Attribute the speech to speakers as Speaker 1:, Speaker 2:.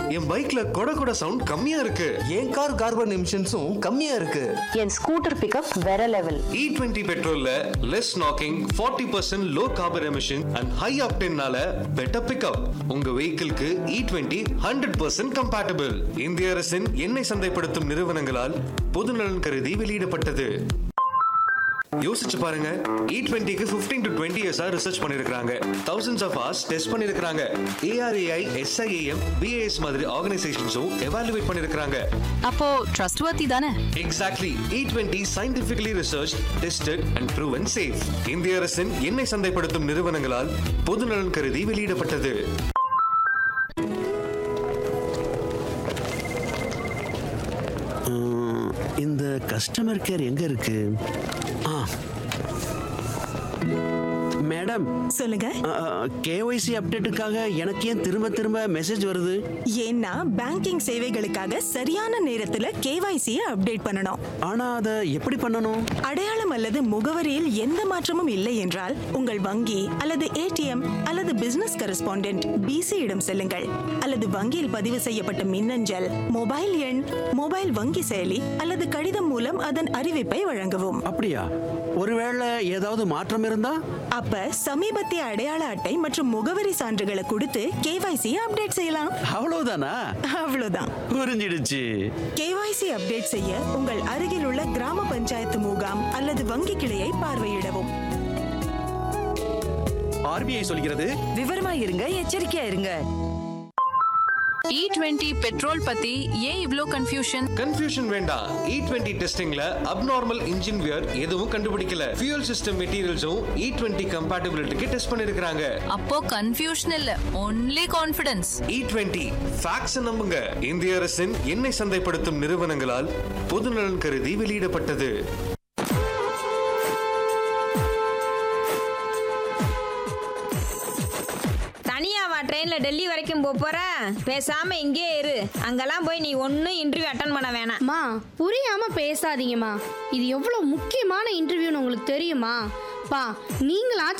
Speaker 1: என் பைக்ல கொட கொட சவுண்ட் கம்மியா இருக்கு
Speaker 2: என் கார் கார்பன் எமிஷன்ஸும் கம்மியா இருக்கு
Speaker 3: என் ஸ்கூட்டர் பிக்கப் வேற லெவல்
Speaker 1: இ டுவெண்ட்டி பெட்ரோல்ல less knocking forty percent low carbon emission and high அப்டென்னால பெட்டர் பிக்கப் உங்க வெஹிக்கிள்க்கு E twenty hundred percent compatible இந்திய அரசின் எண்ணெய் சந்தைப்படுத்தும் நிறுவனங்களால் பொதுநலன் கருதி வெளியிடப்பட்டது யோசிச்சு பாருங்க இ டுவெண்ட்டிக்கு ஃபிஃப்டீன் டு டுவெண்ட்டி இயர்ஸா ரிசர்ச் பண்ணிருக்காங்க தௌசண்ட்ஸ் ஆஃப் ஹார்ஸ் டெஸ்ட் பண்ணிருக்காங்க ஏஆர்ஏஐ எஸ்ஐஏஎம் பிஏஎஸ் மாதிரி ஆர்கனைசேஷன்ஸும் எவாலுவேட் பண்ணிருக்காங்க
Speaker 4: அப்போ ட்ரஸ்ட் வர்த்தி தானே
Speaker 1: exactly E twenty scientifically research tested and proven safe இந்திய அரசின் எண்ணெய் சந்தைப்படுத்தும் நிறுவனங்களால் பொதுநலன் கருதி வெளியிடப்பட்டது
Speaker 5: உம், இந்த கஸ்டமர் கேர் எங்க இருக்கு ஆ மேடம்
Speaker 6: சொல்லுங்க
Speaker 5: கேஒய்சி அப்டேட்டுக்காக எனக்கு ஏன் திரும்ப திரும்ப மெசேஜ் வருது
Speaker 6: ஏன்னா பேங்கிங் சேவைகளுக்காக சரியான நேரத்துல கேவைசி அப்டேட் பண்ணணும்
Speaker 5: ஆனா அதை எப்படி பண்ணணும்
Speaker 6: அடையாளம் அல்லது முகவரியில் எந்த மாற்றமும் இல்லை என்றால் உங்கள் வங்கி அல்லது ஏடிஎம் அல்லது பிசினஸ் கரஸ்பாண்டென்ட் பிசி இடம் செல்லுங்கள் அல்லது வங்கியில் பதிவு செய்யப்பட்ட மின்னஞ்சல் மொபைல் எண் மொபைல் வங்கி செயலி அல்லது கடிதம் மூலம் அதன் அறிவிப்பை வழங்கவும்
Speaker 5: அப்படியா ஒருவேளை ஏதாவது மாற்றம் இருந்தா
Speaker 6: அப்ப சமீபத்திய அடையாள அட்டை மற்றும் முகவரி சான்றுகளை கொடுத்து கேவைசி அப்டேட் செய்யலாம்
Speaker 5: அவ்வளவுதானா
Speaker 6: அவ்வளவுதான்
Speaker 5: புரிஞ்சிடுச்சு
Speaker 6: கேவைசி அப்டேட் செய்ய உங்கள் அருகில் உள்ள கிராம பஞ்சாயத்து முகாம் அல்லது வங்கி கிளையை பார்வையிடவும்
Speaker 5: ஆர்பிஐ சொல்கிறது
Speaker 7: விவரமா இருங்க எச்சரிக்கையா இருங்க
Speaker 4: இ டுவெண்ட்டி பெட்ரோல் பத்தி ஏன் இவ்ளோ கன்ஃபியூஷன்
Speaker 1: கன்ஃபியூஷன் வேண்டாம் இ டுவெண்ட்டி டெஸ்டிங்ல அப்நார்மல் இன்ஜின் வியர் எதுவும் கண்டுபிடிக்கல ஃபியூல் சிஸ்டம் மெட்டீரியல்ஸும் இ டுவெண்ட்டி கம்பேட்டபிலிட்டிக்கு டெஸ்ட் பண்ணிருக்காங்க
Speaker 4: அப்போ கன்ஃபியூஷன் இல்ல only confidence
Speaker 1: E twenty facts நம்புங்க இந்திய அரசின் எண்ணெய் சந்தைப்படுத்தும் நிறுவனங்களால் பொதுநலன் கருதி வெளியிடப்பட்டது
Speaker 8: தனியாவா ட்ரெயின்ல டெல்லி வரைக்கும் போப் போற பேசாம இங்கேயே இரு அங்கெல்லாம் போய் நீ ஒன்னும் இன்டர்வியூ அட்டன் பண்ண வேணாம்
Speaker 9: மா புரியாம பேசாதீங்கம்மா இது எவ்வளவு முக்கியமான இன்டர்வியூன்னு உங்களுக்கு தெரியுமா பா நீங்களா